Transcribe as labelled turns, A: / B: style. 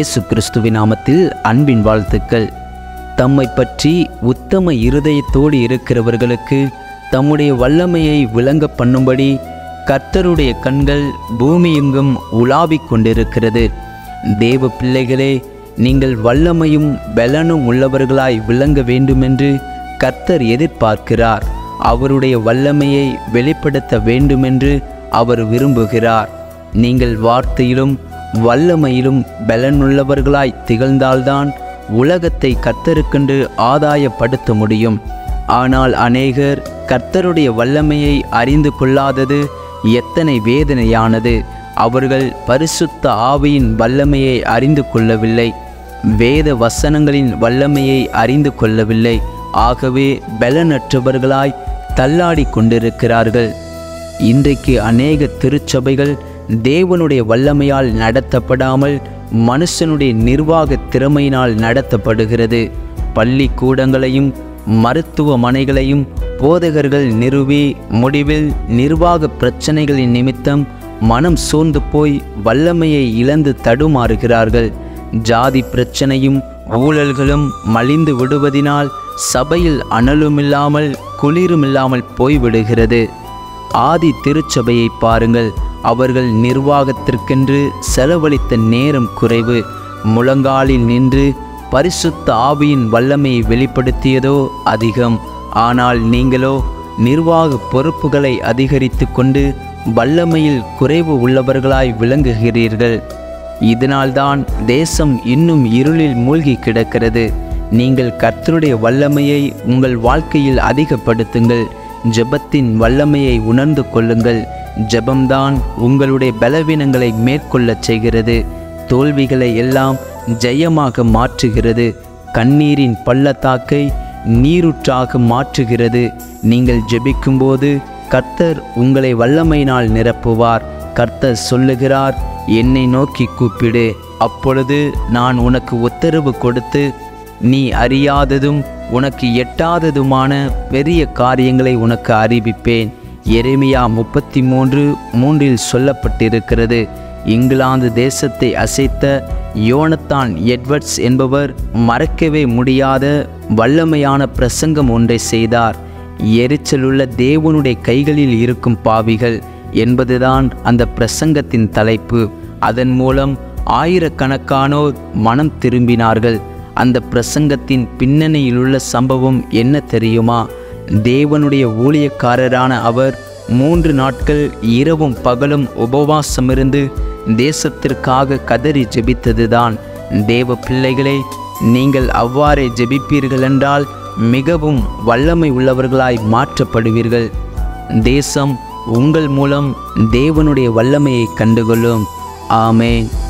A: இயேசு கிறிஸ்துவின் நாமத்தில் அன்பின் வாழ்த்துக்கள் தம்மை பற்றி உத்தம இருதயத்தோடு இருக்கிறவர்களுக்கு தம்முடைய வல்லமையை விளங்க பண்ணும்படி கர்த்தருடைய கண்கள் பூமியெங்கும் உலாவிக் கொண்டிருக்கிறது தேவ பிள்ளைகளே நீங்கள் வல்லமையும் பலனும் உள்ளவர்களாய் விளங்க வேண்டுமென்று கர்த்தர் எதிர்பார்க்கிறார் அவருடைய வல்லமையை வெளிப்படுத்த வேண்டுமென்று அவர் விரும்புகிறார் நீங்கள் வார்த்தையிலும் வல்லமையிலும் பலனுள்ளவர்களாய் திகழ்ந்தால்தான் உலகத்தை கர்த்தருக்கென்று ஆதாயப்படுத்த முடியும் ஆனால் அநேகர் கர்த்தருடைய வல்லமையை அறிந்து கொள்ளாதது எத்தனை வேதனையானது அவர்கள் பரிசுத்த ஆவியின் வல்லமையை அறிந்து கொள்ளவில்லை வேத வசனங்களின் வல்லமையை அறிந்து கொள்ளவில்லை ஆகவே பலனற்றவர்களாய் தள்ளாடி கொண்டிருக்கிறார்கள் இன்றைக்கு அநேக திருச்சபைகள் தேவனுடைய வல்லமையால் நடத்தப்படாமல் மனுஷனுடைய நிர்வாக திறமையினால் நடத்தப்படுகிறது பள்ளிக்கூடங்களையும் மருத்துவமனைகளையும் போதகர்கள் நிறுவி முடிவில் நிர்வாக பிரச்சனைகளின் நிமித்தம் மனம் சோர்ந்து போய் வல்லமையை இழந்து தடுமாறுகிறார்கள் ஜாதி பிரச்சனையும் ஊழல்களும் மலிந்து விடுவதினால் சபையில் அனலுமில்லாமல் குளிருமில்லாமல் போய்விடுகிறது ஆதி திருச்சபையை பாருங்கள் அவர்கள் நிர்வாகத்திற்கென்று செலவழித்த நேரம் குறைவு முழங்காலில் நின்று பரிசுத்த ஆவியின் வல்லமையை வெளிப்படுத்தியதோ அதிகம் ஆனால் நீங்களோ நிர்வாக பொறுப்புகளை அதிகரித்து கொண்டு வல்லமையில் குறைவு உள்ளவர்களாய் விளங்குகிறீர்கள் இதனால்தான் தேசம் இன்னும் இருளில் மூழ்கி கிடக்கிறது நீங்கள் கர்த்தருடைய வல்லமையை உங்கள் வாழ்க்கையில் அதிகப்படுத்துங்கள் ஜெபத்தின் வல்லமையை உணர்ந்து கொள்ளுங்கள் ஜெபம்தான் உங்களுடைய பலவீனங்களை மேற்கொள்ளச் செய்கிறது தோல்விகளை எல்லாம் ஜெயமாக மாற்றுகிறது கண்ணீரின் பள்ளத்தாக்கை நீருற்றாக மாற்றுகிறது நீங்கள் ஜெபிக்கும்போது கர்த்தர் உங்களை வல்லமையினால் நிரப்புவார் கர்த்தர் சொல்லுகிறார் என்னை நோக்கி கூப்பிடு அப்பொழுது நான் உனக்கு உத்தரவு கொடுத்து நீ அறியாததும் உனக்கு எட்டாததுமான பெரிய காரியங்களை உனக்கு அறிவிப்பேன் எரேமியா முப்பத்தி மூன்று மூன்றில் சொல்லப்பட்டிருக்கிறது இங்கிலாந்து தேசத்தை அசைத்த யோனத்தான் எட்வர்ட்ஸ் என்பவர் மறக்கவே முடியாத வல்லமையான பிரசங்கம் ஒன்றை செய்தார் எரிச்சலுள்ள தேவனுடைய கைகளில் இருக்கும் பாவிகள் என்பதுதான் அந்த பிரசங்கத்தின் தலைப்பு அதன் மூலம் ஆயிரக்கணக்கானோர் மனம் திரும்பினார்கள் அந்த பிரசங்கத்தின் பின்னணியிலுள்ள சம்பவம் என்ன தெரியுமா தேவனுடைய ஊழியக்காரரான அவர் மூன்று நாட்கள் இரவும் பகலும் உபவாசமிருந்து தேசத்திற்காக கதறி ஜெபித்ததுதான் தேவ பிள்ளைகளே நீங்கள் அவ்வாறே ஜெபிப்பீர்கள் என்றால் மிகவும் வல்லமை உள்ளவர்களாய் மாற்றப்படுவீர்கள் தேசம் உங்கள் மூலம் தேவனுடைய வல்லமையை கண்டுகொள்ளும் ஆமென்